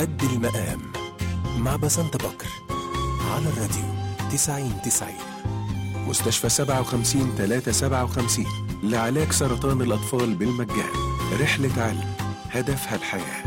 قد المقام مع بسنت بكر على الراديو 90 90 مستشفى 57 357 لعلاج سرطان الأطفال بالمجان رحلة علم هدفها الحياه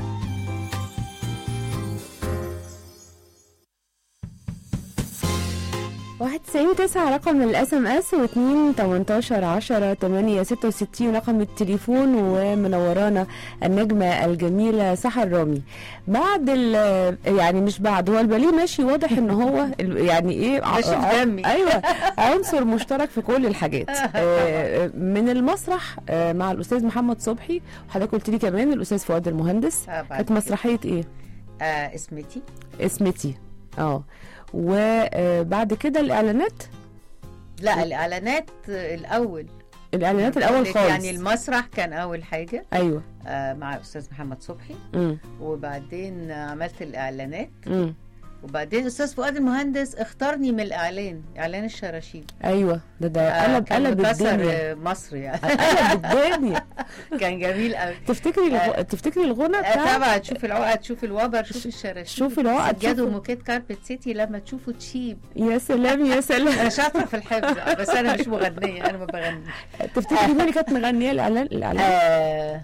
واحد تسعين تسعة رقم الاس ام اس واتنين تمنتاشر عشرة تمانية ستة وستين رقم التليفون ومنورانا النجمة الجميلة سحر رامي بعد ال يعني مش بعد هو الباليه ماشي واضح ان هو ال- يعني ايه ع- ماشي في ع- دمي. ايوه عنصر مشترك في كل الحاجات آه، من المسرح آه، مع الاستاذ محمد صبحي وحضرتك قلت لي كمان الاستاذ فؤاد المهندس آه، بعد كانت كده. مسرحية ايه؟ آه اسمتي اسمتي اه وبعد كده الاعلانات لا الاعلانات آه، الاول الاعلانات الاول خالص يعني المسرح كان اول حاجه ايوه آه مع استاذ محمد صبحي امم وبعدين آه، عملت الاعلانات امم وبعدين استاذ فؤاد المهندس اختارني من الاعلان اعلان الشراشيب ايوه ده ده آه، قلب كان قلب مكسر الدنيا آه، مصر يعني قلب الدنيا كان جميل قوي تفتكري الغ... تفتكري الغنى آه، بتاع طبعا تشوف العقد تشوف الوبر شوف الشراشيب شوف العقد سجاد شوف وموكيت كاربت سيتي لما تشوفوا تشيب يا سلام يا انا سلام شاطره في الحفظ بس انا مش مغنيه انا ما بغنيش تفتكري مين اللي كانت مغنيه الاعلان الاعلان آه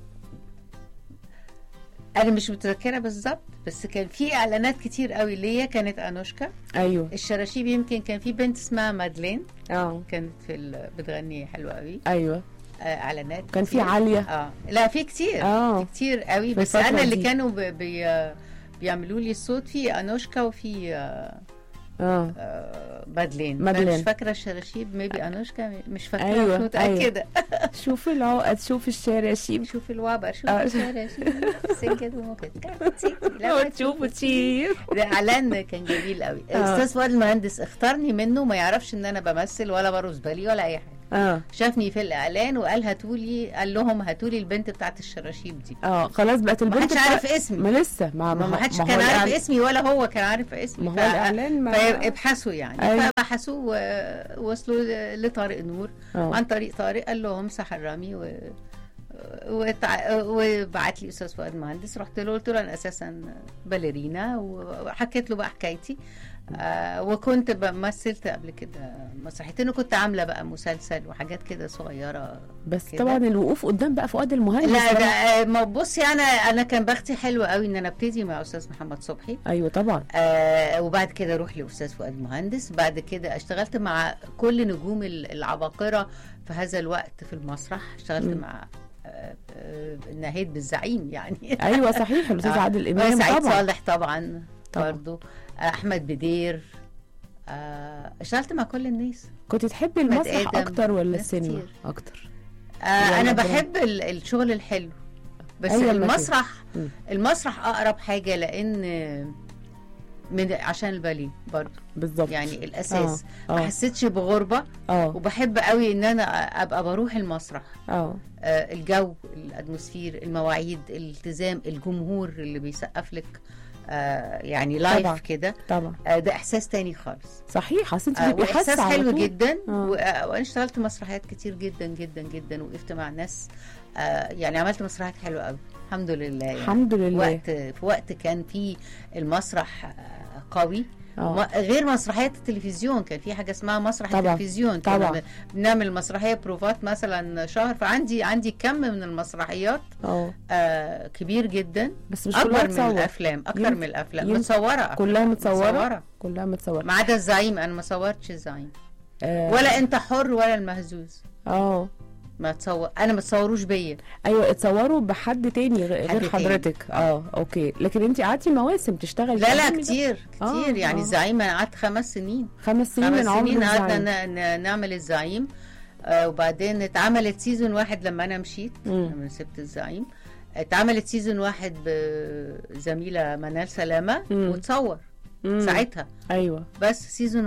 انا مش متذكره بالظبط بس كان في اعلانات كتير قوي ليا كانت انوشكا ايوه الشراشيب يمكن كان في بنت اسمها مادلين اه كانت في ال... بتغني حلوه قوي ايوه آه اعلانات كان في كتير. عاليه اه لا في كتير اه في كتير قوي في بس الفترة انا اللي دي. كانوا ب... بي... بيعملوا لي الصوت في انوشكا وفي آه اه آه مادلين مادلين. مش فاكره الشراشيب ميبي انوشكا مش فاكره أيوة، مش متاكده شوف العقد شوف الشراشيب شوف الوبر شوف آه. الشراشيب سجد وموكيت كاربت سيتي لما وتشوف تشير ده اعلان كان جميل قوي آه. استاذ فؤاد المهندس اختارني منه ما يعرفش ان انا بمثل ولا برقص بالي ولا اي حاجه اه شافني في الاعلان وقال هاتولي قال لهم هاتولي البنت بتاعت الشراشيب دي اه خلاص بقت ما البنت حدش بتاع- عارف اسمي ما لسه ما ما هو- ما حدش ما هو كان عارف الإعلان- اسمي ولا هو كان عارف اسمي ما هو ف- الاعلان ما فابحثوا يعني أيوة. فبحثوا ووصلوا لطارق نور اه عن طريق طارق قال لهم سحر رامي و وتع... وبعت لي استاذ فؤاد مهندس رحت له قلت له انا اساسا باليرينا وحكيت له بقى حكايتي آه وكنت بمثلت قبل كده مسرحيتين وكنت عامله بقى مسلسل وحاجات كده صغيره بس كده. طبعا الوقوف قدام بقى فؤاد المهندس لا ده- ده آه، ما بصي انا انا كان بختي حلوه قوي ان انا ابتدي مع استاذ محمد صبحي ايوه طبعا آه وبعد كده اروح لاستاذ فؤاد مهندس بعد كده اشتغلت مع كل نجوم ال- العباقره في هذا الوقت في المسرح اشتغلت مم. مع آه، آه، نهيت بالزعيم يعني ايوه صحيح الاستاذ آه. عادل امام سعيد طبعا صالح طبعا طبعا. برضو احمد بدير آه، اشتغلت مع كل الناس كنت تحبي أحمد المسرح آدم، اكتر ولا ناس السينما كتير. اكتر آه يلا انا بينا. بحب ال- الشغل الحلو بس أيوة أيوة المكان. المسرح مم. المسرح اقرب حاجه لان من عشان الباليه برضو بالظبط يعني الاساس اه ما اه حسيتش بغربه اه وبحب قوي ان انا ابقى بروح المسرح اه آه، الجو الاتموسفير المواعيد الالتزام الجمهور اللي بيسقف لك آه، يعني طبعا. لايف كده طبعا آه، ده احساس تاني خالص صحيح اصل انت آه، بتبقي واحساس حاسه على حلو طول. جدا آه. و- آه، وانا اشتغلت مسرحيات كتير جدا جدا جدا وقفت مع ناس آه، يعني عملت مسرحيات حلوه قوي الحمد لله يعني الحمد لله وقت في وقت كان في المسرح آه، قوي اه ما- غير مسرحيات التلفزيون كان في حاجه اسمها مسرح طبعا. التلفزيون طبعا. كنا بنعمل مسرحيه بروفات مثلا شهر فعندي عندي كم من المسرحيات اه آه كبير جدا بس مش كلها اكبر من تصور الافلام اكتر يمكن- من الافلام يمكن متصوره كلها متصوره متصوره كلها متصوره ما عدا الزعيم انا ما صورتش الزعيم آه. ولا انت حر ولا المهزوز اه ما تصور انا ما تصوروش بيا ايوه اتصوروا بحد تاني غ- حد غير تاني. حضرتك اه اوكي لكن انت قعدتي مواسم تشتغلي لا لا تعملي ده. كتير آه، كتير يعني آه. الزعيم انا قعدت خمس سنين خمس سنين خمس من عمر سنين الزعيم. قعدنا ن- ن- نعمل الزعيم آه وبعدين اتعملت سيزون واحد لما انا مشيت مم. لما سبت الزعيم اتعملت سيزون واحد بزميله منال سلامه مم. وتصور مم. ساعتها ايوه بس سيزون واحد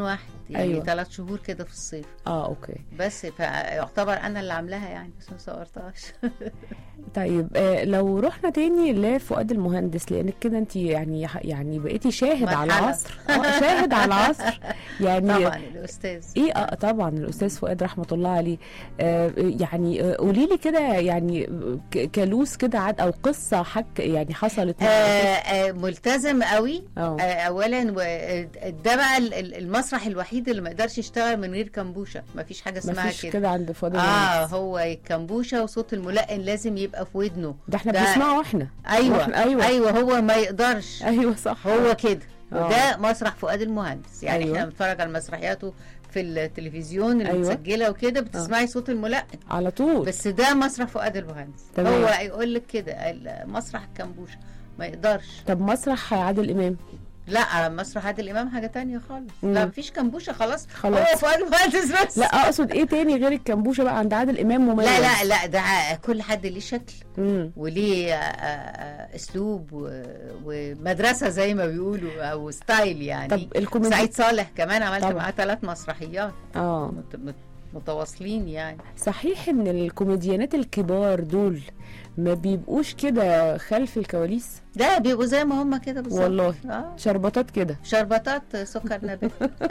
يعني أيوة. ثلاث شهور كده في الصيف اه اوكي بس فيعتبر انا اللي عاملاها يعني بس ما صورتهاش طيب آه لو رحنا تاني لفؤاد المهندس لانك كده انت يعني يعني بقيتي شاهد على مرحلة. العصر آه شاهد على العصر يعني طبعا الاستاذ ايه اه طبعا الاستاذ فؤاد رحمه الله عليه آه يعني آه قولي لي كده يعني ك- كلوس كده عاد او قصه حك يعني حصلت آه مع آه ملتزم قوي اه آه اولا و- آه، ده بقى ال- ال- المسرح الوحيد اللي ما يقدرش يشتغل من غير كمبوشه ما فيش حاجه ما اسمها فيش كده كده عند فؤاد اه المهندس هو كمبوشه وصوت الملقن لازم يبقى في ودنه ده احنا ده- بنسمعه احنا ايوه وإحنا- أيوة. ايوه هو ما يقدرش ايوه صح هو كده آه. وده مسرح فؤاد المهندس يعني أيوة. احنا بنتفرج على مسرحياته في التلفزيون أيوة. المتسجله وكده بتسمعي صوت الملقن على طول بس ده مسرح فؤاد المهندس تمام. هو يقول لك كده مسرح الكمبوشه ما يقدرش طب مسرح عادل امام لا مسرح عادل امام حاجه تانية خالص مم. لا مفيش كمبوشه خلاص خلاص. هو فؤاد المهندس بس لا اقصد ايه تاني غير الكمبوشه بقى عند عادل امام مميز لا لا لا ده كل حد ليه شكل مم. وليه آه، آه، اسلوب و- ومدرسه زي ما بيقولوا او ستايل يعني طب الكوميدي سعيد صالح كمان عملت طبعا. معاه ثلاث مسرحيات اه مت- مت- متواصلين يعني صحيح ان الكوميديانات الكبار دول ما بيبقوش كده خلف الكواليس ده بيبقوا زي ما هم كده بالظبط والله. اه شربطات كده شربطات سكر نبات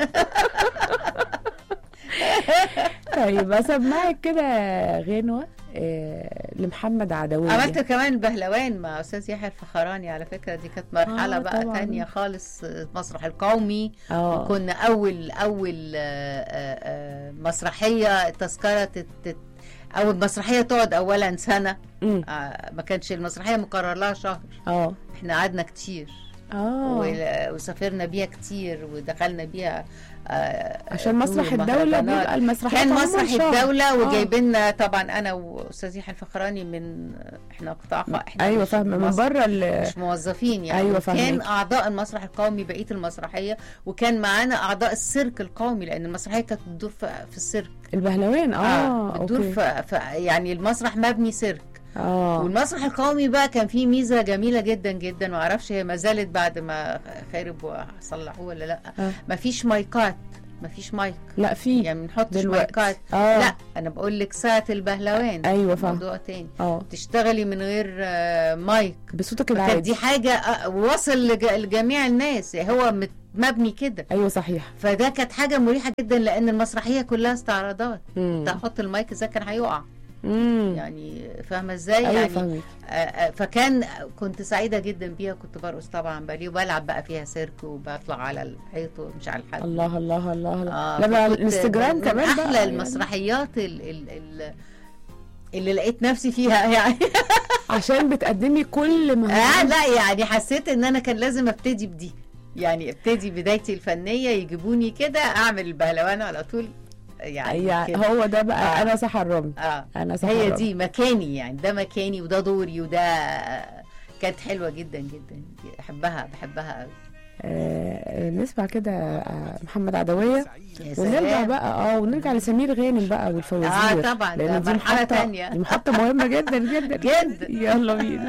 طيب اسمعك كده غنوه آه لمحمد عدويه عملت كمان البهلوان مع استاذ يحيى الفخراني على فكره دي كانت مرحله آه، بقى طبعاً. تانية خالص آه، المسرح القومي اه كنا اول اول آه، آه، آه، مسرحيه تذكره تت- تت- اول مسرحيه تقعد اولا سنه مم. آه، ما كانش المسرحيه مقرر لها شهر اه احنا قعدنا كتير اه و- وسافرنا بيها كتير ودخلنا بيها آه، عشان مسرح طول الدولة مهرجانات. بيبقى المسرحيات كان عموماً مسرح شهر. الدولة آه. وجايبين طبعا انا واستاذ يحيى الفخراني من احنا قطاع خ- احنا ايوه مش فاهمه من مصر- بره ال- مش موظفين يعني أيوة كان فاهمك. اعضاء المسرح القومي بقيه المسرحيه وكان معانا اعضاء السيرك القومي لان المسرحيه كانت بتدور في, في السيرك البهلوان اه, بتدور اوكي في, في يعني المسرح مبني سيرك اه والمسرح القومي بقى كان فيه ميزه جميله جدا جدا معرفش هي ما زالت بعد ما خرب وصلحوه ولا لا آه. مفيش مايكات مفيش مايك لا في يعني ما بنحطش دلوقتي. مايكات آه. لا انا بقول لك ساعه البهلوان ايوه فاهم موضوع تاني اه تشتغلي من غير آه، مايك بصوتك فكانت العادي دي حاجه آه، وصل لج- لجميع الناس يعني هو مت- مبني كده ايوه صحيح فده كانت حاجه مريحه جدا لان المسرحيه كلها استعراضات مم. تحط المايك ازاي كان هيقع امم يعني فاهمه ازاي ايوه يعني فاهمك آه، آه، فكان كنت سعيده جدا بيها كنت برقص طبعا باليه وبلعب بقى فيها سيرك وبطلع على الحيط ومش على الحد الله الله الله, الله. آه، لا بقى فكنت الانستجرام من كمان احلى بقى يعني. المسرحيات ال ال ال اللي لقيت نفسي فيها يعني عشان بتقدمي كل ما آه لا يعني حسيت ان انا كان لازم ابتدي بدي يعني ابتدي بدايتي الفنيه يجيبوني كده اعمل البهلوان على طول يعني يعني كده. هو ده بقى آه. انا سحر رامي اه انا سحر هي رامي. دي مكاني يعني ده مكاني وده دوري وده كانت حلوه جدا جدا احبها بحبها قوي آه نسمع كده آه محمد عدويه يا ونرجع سلام. بقى اه ونرجع لسمير غانم بقى والفوازير اه طبعا ده لان دي مرحله محطه تانية دي محطه مهمه جدا جدا جدا يلا بينا